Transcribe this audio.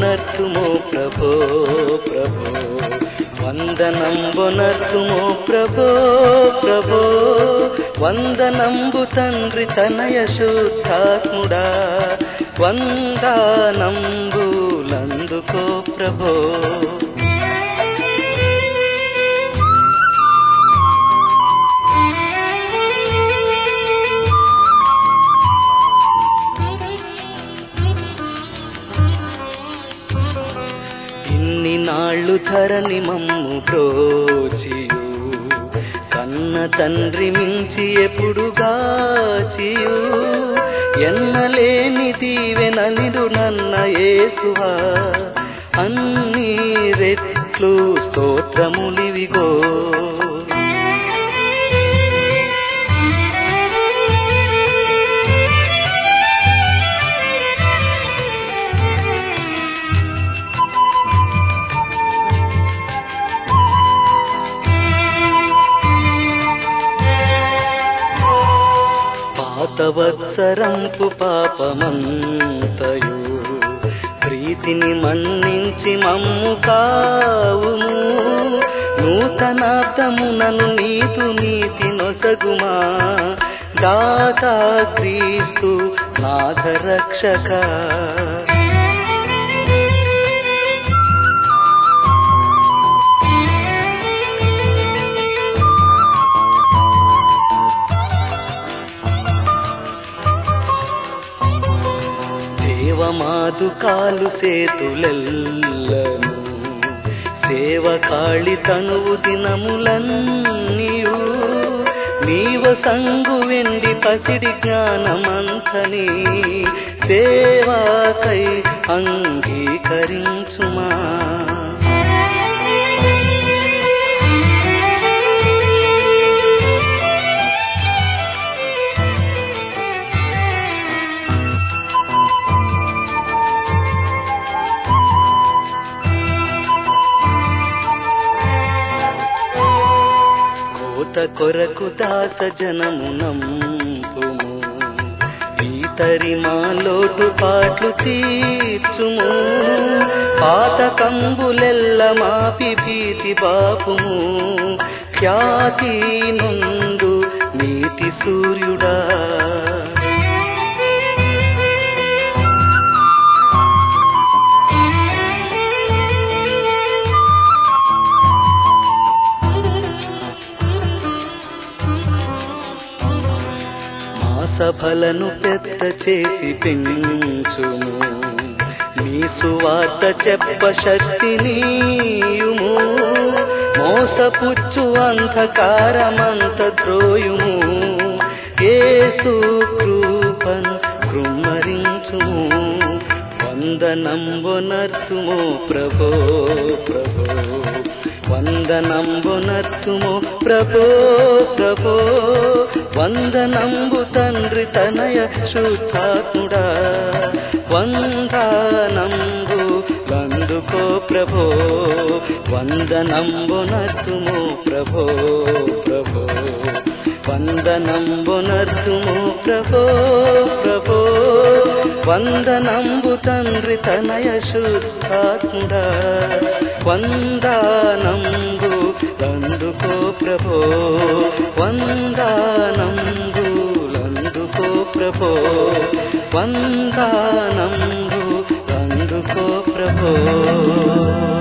వందనంబునర్తుమో ప్రభో ప్రభో వందనంబునర్తుమో ప్రభో ప్రభో వందనంబు తండ్రి తనయ శుద్ధాత్ముడా వందనంబులందుకో ప్రభో ఇన్ని నాళ్ళు ధరని మమ్ము బ్రోచియు కన్న తండ్రి మించి ఎప్పుడు గాచియు ఎన్నలేని దీవెననిడు నన్న యేసువా అన్ని రెట్లు స్తోత్రములివిగో పాతవత్సరంపు పాపమంతయు ప్రీతిని మన్నించి మమ్ము కావుము నూతనాబ్దమునను నీతు నీతి నొసగుమా దాతా క్రీస్తు నాథరక్షక దేవమాదు కాలు సేతులెల్లను సేవ కాళి తనువు దినములన్నీయు నీవ సంగు వెండి పసిడి జ్ఞానమంతని సేవాకై అంగీకరించుమా కోత కొరకు దాస జనమునంపుము ఈతరి మా లోటు పాట్లు తీర్చుము పాత కంబులెల్ల మాపి భీతి బాపుము ఖ్యాతి నుండు నీతి సూర్యుడా మా సభలను పెద్ద చేసి పెంచుము మీ సువార్త చెప్ప శక్తినీయుము మోసపుచ్చు అంధకారమంత ద్రోయుము ఏసు కృపను కృమ్మరించుము వందనంబునర్తుము ప్రభో ప్రభో వందనంబునర్తుము ప్రభో ప్రభో వందనంబు తండ్రి తనయ శుద్ధాత్ముడా వందనంబు వందుకో ప్రభో వందనంబునర్తుము ప్రభో ప్రభో వందనంబునర్తుము ప్రభో ప్రభో వందనంబు తండ్రి తనయ శుద్ధాత్ముడా వందనంబు లందుకో ప్రభో వందనంబు లందుకో ప్రభో వందనంబు లందుకో ప్రభో